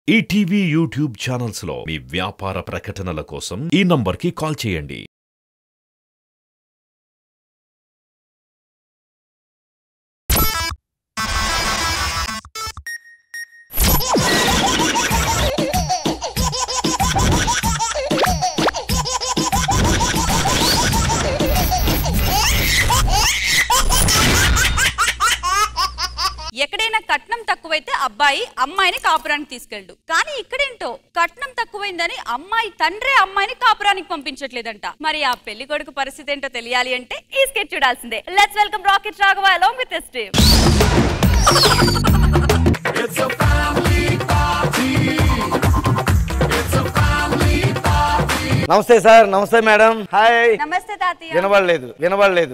ETV YouTube channels లో మీ వ్యాపార ప్రకటనల కోసం ఈ నంబర్కి కాల్ చేయండి ఎక్కడైనా కట్నం తక్కువైతే అబ్బాయి అమ్మాయిని కాపురానికి తీసుకెళ్ళు కానీ ఇక్కడేంటో కట్నం తక్కువైందని అమ్మాయి తండ్రే అమ్మాయిని కాపురానికి పంపించట్లేదంట మరి ఆ పెళ్లి కొడుకు పరిస్థితి ఏంటో తెలియాలి అంటే ఈ స్కెచ్ చూడాల్సిందే let's welcome rocket Raghava along with Steve నమస్తే సార్ నమస్తే మేడం హాయ్ నమస్తే తాతయ్య వినబడలేదు వినబడలేదు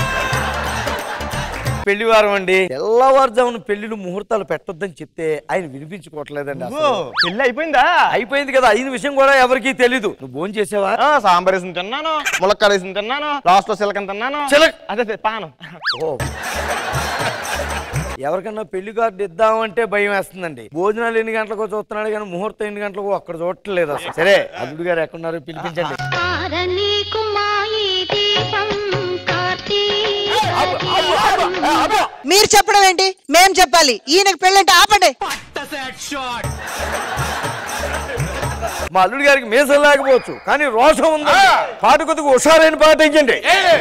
పెళ్లి వారం అండి తెల్లవారుజామున పెళ్లిలు ముహూర్తాలు పెట్టొద్దని చెప్తే ఆయన వినిపించుకోవట్లేదండి అసలు. పెళ్ళి అయిపోయిందా అయిపోయింది కదా అయిన విషయం కూడా ఎవరికీ తెలీదు నువ్వు భోజనం చేసావా ఆ, సాంబార్ వేసిన తిన్నాను ములక్కాడ వేసిన తిన్నాను లాస్ట్ లో సిలకన్ తిన్నాను చిలక. అదే అదే పాను ఓ ఎవరికన్నా పెళ్లి కార్డు ఇద్దామంటే భయం వేస్తుందండి భోజనాలు ఎన్ని గంటలకు చూస్తున్నాడు కానీ ముహూర్తం ఎన్ని గంటలకు అక్కడ చూడట్లేదు అసలు సరే అల్లుడు గారు ఎక్కడున్నారు పిలిపించండి ఆరని కుమాయి దీపం మీరు చెప్పడం ఏంటి మేం చెప్పాలి ఈయనకు పెళ్ళంటే ఆపండి మా అల్లుడు గారికి మీసం లేకపోవచ్చు కానీ రోషం ఉంది పాట కొద్దిగా హుషారైన పాట ఇచ్చండి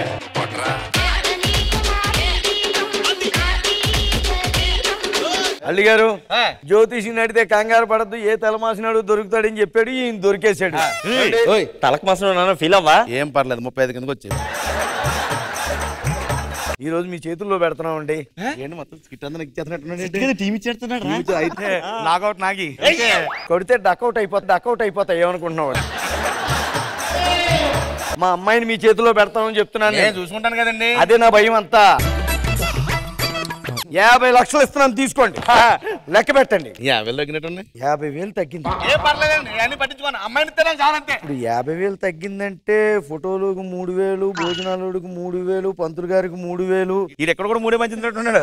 అల్లి గారు జ్యోతిషి నడితే కంగారు పడద్దు ఏ తలమాసినాడు దొరుకుతాడని చెప్పాడు ఈయన దొరికేశాడు ఓయ్ తలకు మాసం ఫీల్ అవ్వా ఏం పర్లేదు ముప్పై ఐదు కిందకి వచ్చేది ఈ రోజు మీ చేతుల్లో పెడుతున్నామండి ఏంటి మొత్తం స్కిట్ అంతా నాకు ఇచ్చేస్తున్నట్టున్నాడు టీం ఇచ్చేస్తున్నాడు అయితే నాకౌట్ నాకి కొడితే డక్అవుట్ అయిపోతుంది డక్అవుట్ అయిపోతాయి ఏమనుకుంటున్నావు మా అమ్మాయిని మీ చేతిలో పెడతామని చెప్తున్నాను నేను నేను. చూసుకుంటాను కదండి అదే నా భయం అంతా యాభై లక్షలు ఇస్తున్నాను తీసుకోండి లెక్క పెట్టండి యాభై తగ్గినట్టు యాభై వేలు తగ్గింది ఏం పర్లేదండి అన్ని పట్టించుకోండి అమ్మాయిని తినాలి చాలంతే ఇప్పుడు యాభై వేలు తగ్గిందంటే ఫోటోలకు మూడు వేలు భోజనాలకు మూడు వేలు పంతులు గారికి మూడు వేలు ఇది ఎక్కడ కూడా మూడే మంచి తిన్నట్టున్నాడు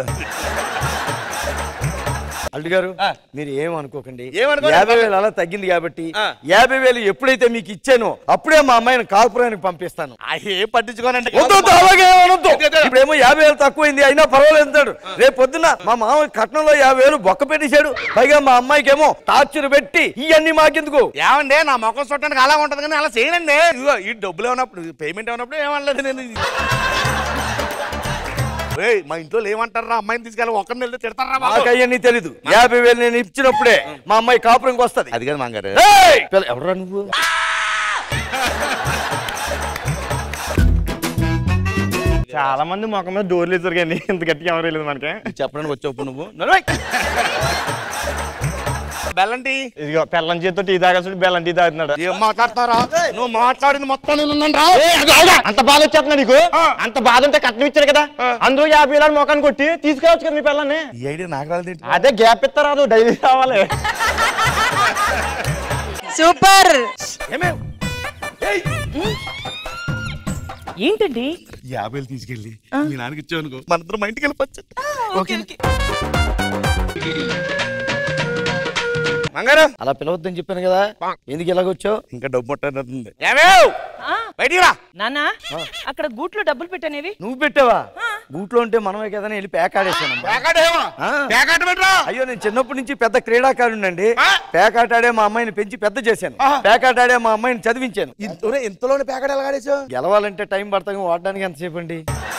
అల్లు గారు ఆ. మీరు ఏం అనుకోకండి ఏమనుకోను. యాభై వేలు అలా తగ్గింది కాబట్టి ఆ. యాభై వేలు ఎప్పుడైతే మీకు ఇచ్చానో అప్పుడే మా అమ్మాయిని కాల్పురానికి పంపిస్తాను ఆ, ఏం పట్టించుకోనండి వద్దు వద్దు, అలాగే ఏమనొద్దు. వద్దు, వద్దు. ఇప్పుడేమో యాభై వేలు తక్కువైంది అయినా పర్వాలేదు అంటాడు రేపు పొద్దున్న మా మామ కట్నంలో యాభై వేలు బొక్క పెట్టేశాడు పైగా మా అమ్మాయికి ఏమో టార్చర్ పెట్టి ఇవన్నీ మాకెందుకు ఏమండి నా మొఖం చూడటానికి అలా ఉంటది కానీ అలా చేయనండి ఇదిగో ఈ డబ్బులు ఏమన్నప్పుడు పేమెంట్ ఏమన్నప్పుడు ఏమనలేదు నేను ఏయ్, మా ఇంట్లో ఏమంటారా అమ్మాయిని తీసుకెళ్ళి ఒక్కరిని వెళ్తే తిడతారా బాబు? నాకు అవన్నీ తెలీదు యాభై వేలు నేను ఇచ్చినప్పుడే మా అమ్మాయి కాపురంకి వస్తది అది కాదు మంగారు ఏయ్! పిల్ల- ఎవరురా నువ్వు చాలా మంది మొఖం మీద డోర్లు వేసారు కానీ ఇంత గట్టిగా ఎవరు లేదు మనకి చెప్పడానికి వచ్చావు నువ్వు నడవయ్. బెల్లంటి ఇదిగో పెళ్ళం చేతితో టీ తాగాల్సి బెల్లం టీ తాగుతున్నాడు ఏం మాట్లాడతారా నువ్వు మాట్లాడింది మొత్తం నేను ఉన్నాను రా ఏయ్, అగో, అగో, అంత బాధ వచ్చేస్తున్నా నీకు అంత బాధ ఉంటే కట్నం ఇచ్చారు కదా అందరూ యాభై వేల మొఖాన్ని కొట్టి తీసుకురావచ్చు కదా మీ పిల్లని ఈ ఐడియా నాకు రాలేదు అదే గ్యాప్ ఇస్తారాదు డైలీ రావాలి సూపర్ ఏంటండి యాభై వేలు తీసుకెళ్ళి మీ నాన్నకి ఇచ్చావు అనుకో మన ఇద్దరు మా ఇంటికి వెళ్ళిపోవచ్చు ఓకే మంగారం అలా పిలవద్దని చెప్పాను కదా ఎందుకు ఇలాగొచ్చావు ఇంకా డబ్బు ముట్టనుంది ఆ, బయటికి రా నాన్న అక్కడ గూట్లో డబ్బులు పెట్టనేవి నువ్వు పెట్టావా గూట్లో ఉంటే మనమే కదా వెళ్ళి పేకాడేసాను పేకాటేమో ఆ. పేకాట పెట్టరా అయ్యో నేను చిన్నప్పటి నుంచి పెద్ద క్రీడాకారుండండి ఆ? పేకాట ఆడే మా అమ్మాయిని పెంచి పెద్ద చేశాను ఆహా. పేకాట ఆడే మా అమ్మాయిని చదివించాను ఇంతలోనే ఇంతలోనే పేకాట ఎలా ఆడేసావు గెలవాలంటే టైం పడతాం వాడడానికి ఎంతసేపు అండి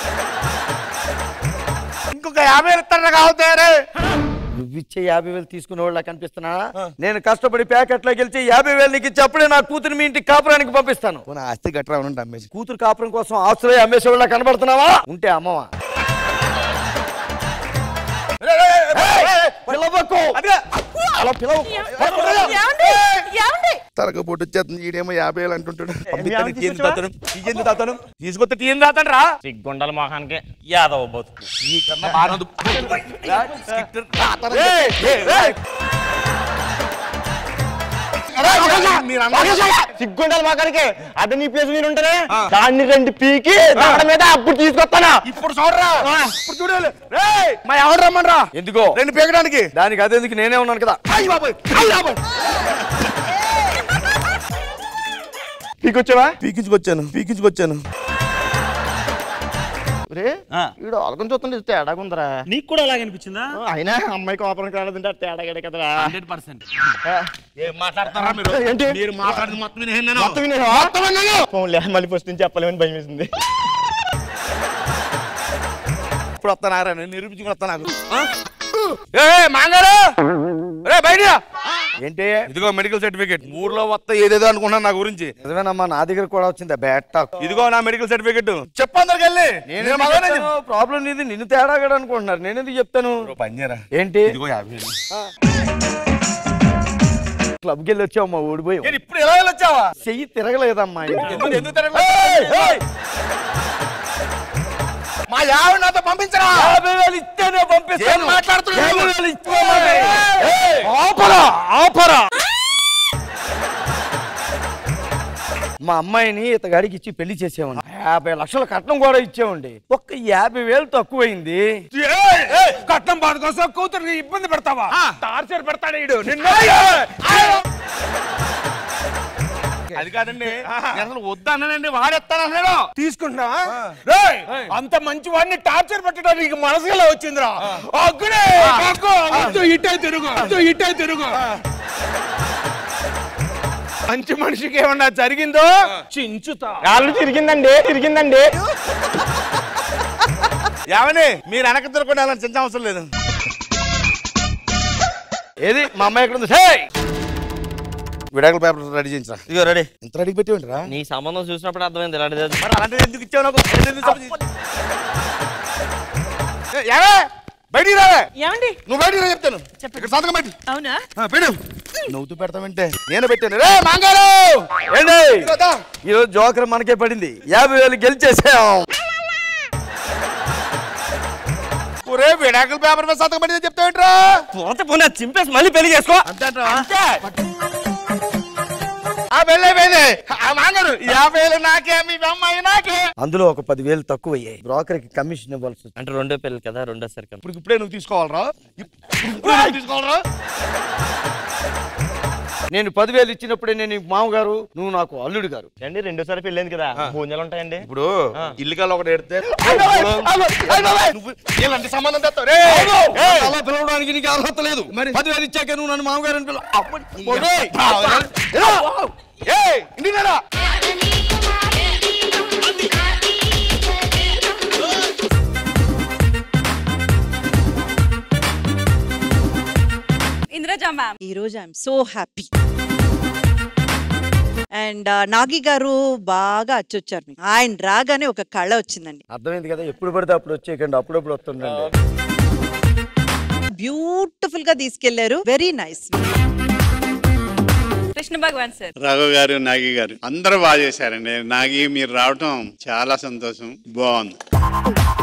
ఇంకొక యాభై వేలు ఇస్తారా కావుతారే నువ్విచ్చే యాభై వేలు తీసుకునే వాళ్ళ కనిపిస్తున్నా నేను కష్టపడి ప్యాకెట్లో గెలిచి యాభై వేలు నీకు ఇచ్చి అప్పుడే నా కూతురు మీ ఇంటికి కాపురానికి పంపిస్తాను పోనీ ఆస్తి గట్రా అవునండి అమ్మేసి కూతురు కాపురం కోసం ఆస్తులే అమ్మేసే వాళ్ళ కనబడుతున్నావా ఉంటే అమ్మవా పిలవకు. అలా పిలవకు. ఏమండి? ఏమండి? తరగపోటు వచ్చేస్తుంది ఈడేమో యాభై వేలు అంటుంటాడు యాభై టీ ఎందుకు తాగుతాను? టీ ఎందుకు తాగుతాను? తీసుకొస్తే టీ ఎందుకు తాగుతాను రా సిగ్గుండాలి మొఖానికి యాదవ బతుకు ఈ కన్నా బాగా ఉంది. స్కిట్టర్ తాగుతాను. ఏయ్, ఏయ్, ఏయ్. మీరు అందరూ సిగ్గుండాలి మాకాడికి అదే నీ ప్లేస్ మీరు ఉంటారే దాన్ని రెండు పీకి దాని మీద అప్పుడు తీసుకొస్తానా ఇప్పుడు చూడరా ఇప్పుడు చూడాలి రేయ్ మా ఎవరు రమ్మనరా ఎందుకో రెండు పీకడానికి దానికి అదెందుకు నేనే ఉన్నాను కదా అయ్యి బాబాయ్ అయ్యి బాబాయ్ పీకొచ్చావా పీకించుకొచ్చాను పీకించుకొచ్చాను రే వీడు ఆలకం చూస్తుంటే తేడాగుందరా నీకు కూడా అలాగే అనిపించిందా అయినా అమ్మాయికి ఆపరం రాలేదంటే తేడాగడే కదరా హండ్రెడ్ పర్సెంట్ ఏం మాట్లాడతారా మీరు ఏంటి? మీరు మాట్లాడింది మొత్తం వినేసాను నేను. మొత్తం వినేవా? మొత్తం విన్నాను. ఫోన్లే మళ్ళీ ఫస్ట్ నుంచి చెప్పలేమని భయం వేసింది ఇప్పుడు వస్తానారా నేను నిరూపించుకుని వస్తా నాకు ఆ? ఏ ఏ, మాంగారు రే బయట ఏంటి ఇదిగో మెడికల్ సర్టిఫికేట్ ఊర్లో వస్తా ఏదేదో అనుకున్నాను నా గురించి నిజమేనమ్మా నా దగ్గర కూడా వచ్చింది బేట ఇదిగో నా మెడికల్ సర్టిఫికేట్ చెప్పందరికి వెళ్ళి నేను మగవాడిని చెప్పు. ప్రాబ్లం నీది నిన్ను తేడాగడ అనుకుంటున్నారు నేను ఎందుకు చెప్తాను ఓ పని చేయరా ఏంటి ఇదిగో యాభై వేలు. క్లబ్కి వెళ్ళి వచ్చావమ్మా ఓడిపోయి నేను ఇప్పుడు ఎలా వెళ్ళొచ్చావా చెయ్యి తిరగలేదమ్మా ఎందుకు ఎందుకు తిరగలేదు? మా యావిడ నాతో పంపించరా యాభై వేలు ఇస్తేనే ఏం పంపిస్తాను మాట్లాడుతున్నావు? యాభై వేలు ఇస్తేనే ఏయ్! ఆపరా ఆపరా మా అమ్మాయిని ఇతగాడికి ఇచ్చి పెళ్లి చేసేవాడి యాభై లక్షల కట్నం కూడా ఇచ్చేవండి ఒక్క యాభై వేలు తక్కువైంది ఏయ్! ఏయ్! కట్నం బాధ కోసం కూతురు ఇబ్బంది పెడతావా టార్చర్ పెడతాడు ఈడు నిన్ను అది కాదండి నేను అసలు వద్దన్నానండి వాడెత్తానన్నాడు తీసుకుంటున్నా రేయ్, అంత మంచి వాడిని టార్చర్ పెట్టడం నీకు మనసులో వచ్చిందిరా అగ్గుడే అగ్గు, వద్దు, ఇటే తిరుగు వద్దు, ఇటే తిరుగు మంచి మనిషికి ఏమన్నా జరిగిందో చించుతా కాళ్ళు తిరిగిందండి తిరిగిందండి ఏమని మీరు వెనక తిరగకుండా అలా చింత అవసరం లేదు ఏది మా అమ్మాయి ఎక్కడ ఉంది హే! విడాకుల పేపర్ రెడీ చేయించరా ఇదిగో రెడీ ఎంత రెడీ పెట్టి ఉంటారా నీ సంబంధం చూసినప్పుడు అర్థమైంది ఇలాంటిది మరి అలాంటిది ఎందుకు ఇచ్చావు నాకు ఎందుకు సంబంధించి- ఏ, ఏమే? బయటికి రావే ఏమండి నువ్వు బయటికి రా చెప్తాను ఇక్కడ సంతకం పెట్టి అవునా ఆ, పెట్టు నవ్వుతూ పెడతామంటే నేను పెట్టాను రే మాంగారు ఏంటి ఇదిగో దా. ఈరోజు జోకర్ మనకే పడింది యాభై వేలు గెలిచేసాం ఒరే విడాకుల పేపర్ మీద సంతకం పెట్టి చెప్తావేంట్రా పోతే పోనీ చింపేసి మళ్ళీ పెళ్లి చేసుకో అంతే ఆ పెళ్ళి అయిపోయింది ఆ మాంగారు యాభై వేలు నాకే మీ అమ్మాయి నాకే అందులో ఒక పదివేలు తక్కువ అయ్యాయి బ్రోకర్ కి కమిషన్ ఇవ్వాల్సి వచ్చింది అంటే రెండో పెళ్లి కదా రెండో సరికి ఇప్పుడు ఇప్పుడే నువ్వు తీసుకోవాలరా ఇప్పుడే నువ్వు తీసుకోవాలరా నేను పదివేలు ఇచ్చినప్పుడే నేను నీకు మామగారు నువ్వు నాకు అల్లుడు గారు అండి రెండోసారి పెళ్ళైంది కదా భోజనాలు ఉంటాయండి ఇప్పుడు ఇల్లుకాల ఒకటి ఎడితే నువ్వు ఇలాంటి సంబంధం తెస్తావు రే ఏయ్, అలా పిలవడానికి నీకు అర్హత లేదు మరి పదివేలు ఇచ్చాక నువ్వు నన్ను మామగారు అని పిలవ అప్పుడు ఒరేయ్, ఎలా? ఏయ్, ఇంటికాడా? ఇంద్రజ మ్యామ్ ఈ రోజు I'm so happy and Nagi garu బాగా అచ్చొచ్చారు మీకు ఆయన రాగానే ఒక కళ వచ్చిందండి అర్థమైంది కదా ఎప్పుడు పడితే అప్పుడు వచ్చేయకండి అప్పుడప్పుడు వస్తుండండి బ్యూటిఫుల్ గా తీసుకెళ్లారు very nice Krishna Bhagavan sir Raghu garu Nagi గారు అందరూ బాగా చేశారండి నాగి మీరు రావటం చాలా సంతోషం బాగుంది